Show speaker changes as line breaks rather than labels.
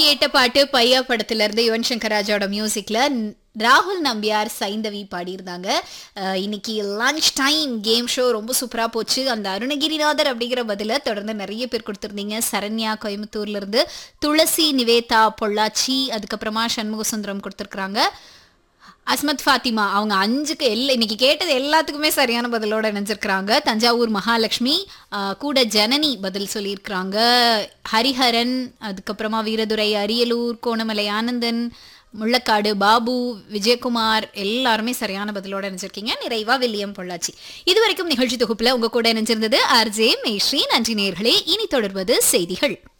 கேட்ட பாட்டு பையா படத்துல இருந்து யுவன் சங்கர் ராஜாவோட மியூசிக்ல ந- ராகுல் நம்பியார் சைந்தவி பாடியிருந்தாங்க அஹ், இன்னைக்கு லஞ்ச் டைம் கேம் ஷோ ரொம்ப சூப்பரா போச்சு அந்த அருணகிரிநாதர் அப்படிங்கிற பதில தொடர்ந்து நிறைய பேர் கொடுத்திருந்தீங்க சரண்யா கோயம்புத்தூர்ல இருந்து துளசி நிவேதா பொள்ளாச்சி அதுக்கப்புறமா சண்முக சுந்தரம் கொடுத்துருக்குறாங்க அஸ்மத் ஃபாத்திமா அவங்க அஞ்சுக்கு எல்லா இன்னைக்கு கேட்டது எல்லாத்துக்குமே சரியான பதிலோட நினைச்சிருக்கிறாங்க தஞ்சாவூர் மகாலட்சுமி ஆஹ், கூட ஜனனி பதில் சொல்லியிருக்கிறாங்க ஹரிஹரன் அதுக்கப்புறமா வீரதுரை அரியலூர் கோணமலை ஆனந்தன் முள்ளக்காடு பாபு விஜயகுமார் எல்லாருமே சரியான பதிலோட நினைச்சிருக்கீங்க நிறைவா வில்லியம் பொள்ளாச்சி இதுவரைக்கும் நிகழ்ச்சி தொகுப்புல உங்க கூட நினைச்சிருந்தது ஆர்ஜே மேஸ்ரீ நன்றி நேர்களே இனி தொடர்வது செய்திகள்